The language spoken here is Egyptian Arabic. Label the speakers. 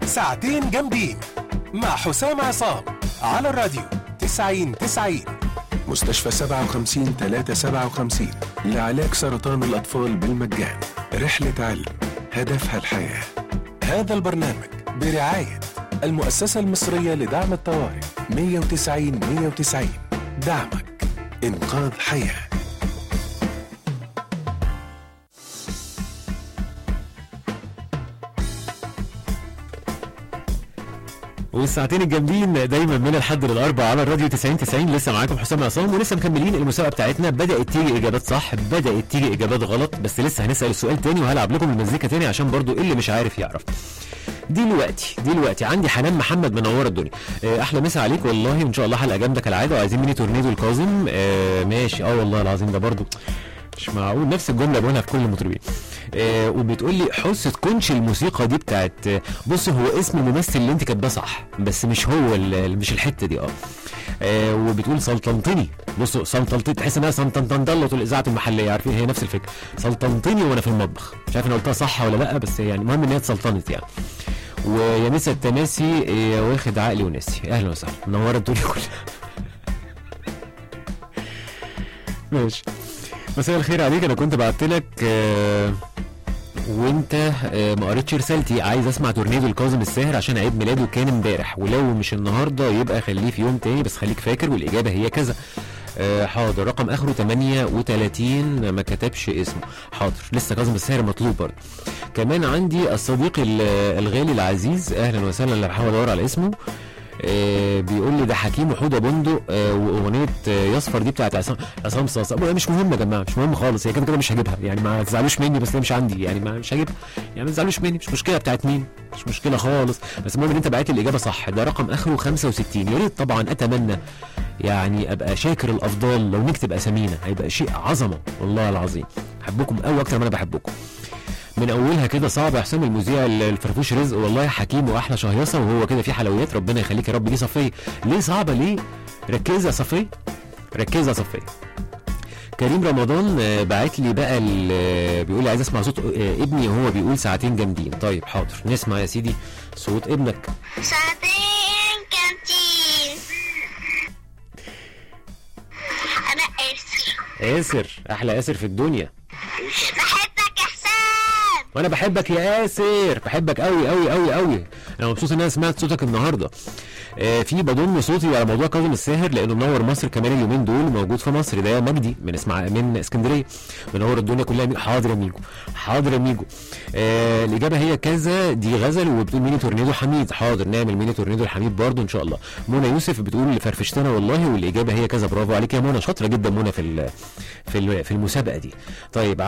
Speaker 1: ساعتين جامدين مع حسام عصام على الراديو 90 90 مستشفى 57 357 لعلاج سرطان الأطفال بالمجان رحلة علم هدفها الحياة هذا البرنامج برعاية المؤسسة المصرية لدعم الطوارئ 190 190 دعمك إنقاذ حياه
Speaker 2: والساعتين الجامدين دايما من الحد للاربع على الراديو 90 90 لسه معاكم حسام عصام ولسه مكملين المسابقه بتاعتنا بدات تيجي اجابات صح بدات تيجي اجابات غلط بس لسه هنسال السؤال تاني وهلعب لكم المزيكا تاني عشان برضو اللي مش عارف يعرف دلوقتي دلوقتي عندي حنان محمد منوره الدنيا آه، احلى مسا عليك والله وان شاء الله حلقه جامده كالعاده وعايزين ميني تورنيدو الكاظم آه ماشي اه والله العظيم ده برضو مش معقول نفس الجمله بقولها في كل المطربين آه وبتقول لي حس تكونش الموسيقى دي بتاعت آه، بص هو اسم الممثل اللي انت كاتباه صح بس مش هو ال- مش الحته دي اه آه وبتقول سلطنتني بصوا سلطنتني تحس انها سلطنطلت الاذاعه المحليه عارفين هي نفس الفكره سلطنتني وانا في المطبخ مش عارف انا قلتها صح ولا لا بس يعني المهم ان هي اتسلطنت يعني ويا مسا التماسي آه، واخد عقلي وناسي اهلا وسهلا منوره الدنيا كلها ماشي مساء الخير عليك انا كنت بعت لك آه وانت آه ما قريتش رسالتي عايز اسمع تورنيدو الكاظم الساهر عشان عيد ميلاده كان امبارح ولو مش النهارده يبقى خليه في يوم تاني بس خليك فاكر والاجابه هي كذا آه حاضر رقم اخره 38 ما كتبش اسمه حاضر لسه كاظم الساهر مطلوب برضه كمان عندي الصديق ال- الغالي العزيز اهلا وسهلا اللي بحاول ادور على اسمه آه بيقول لي ده حكيم وحوده بندق آه واغنيه آه يصفر دي بتاعت عصام عصام صاصا أبو- مش مهم يا جماعه مش مهم خالص هي كده كده مش هجيبها يعني ما تزعلوش مني بس هي مش عندي يعني ما مش هجيبها يعني ما تزعلوش مني مش مشكله بتاعت مين مش مشكله خالص بس المهم ان انت بعت لي الاجابه صح ده رقم اخره 65 يا ريت طبعا اتمنى يعني ابقى شاكر الافضال لو نكتب اسامينا هيبقى شيء عظمه والله العظيم بحبكم قوي اكتر ما انا بحبكم من اولها كده صعب يا حسام المذيع الفرفوش رزق والله حكيم واحلى شهيصه وهو كده في حلويات ربنا يخليك يا رب دي صفيه ليه صعبه ليه ركزي يا صفيه ركزي يا صفيه كريم رمضان آه، باعت لي بقى ال- آه، بيقول لي عايز اسمع صوت آه، ابني وهو بيقول ساعتين جامدين طيب حاضر نسمع يا سيدي صوت ابنك
Speaker 3: ساعتين كانتين انا اسر
Speaker 2: آسر احلى آسر في الدنيا
Speaker 3: بحبك يا حسام
Speaker 2: وانا بحبك يا آسر بحبك قوي قوي قوي قوي انا مبسوط ان انا سمعت صوتك النهارده آه في بضم صوتي على موضوع كاظم الساهر لانه منور مصر كمان اليومين دول موجود في مصر ده مجدي من اسمع من اسكندريه منور الدنيا كلها مي- حاضر يا ميجو حاضر يا ميجو آه الاجابه هي كذا دي غزل وبتقول ميني تورنيدو حميد حاضر نعمل ميني تورنيدو الحميد برضه ان شاء الله منى يوسف بتقول فرفشتنا والله والاجابه هي كذا برافو عليك يا منى شاطره جدا منى في ال- في ال- في المسابقه دي طيب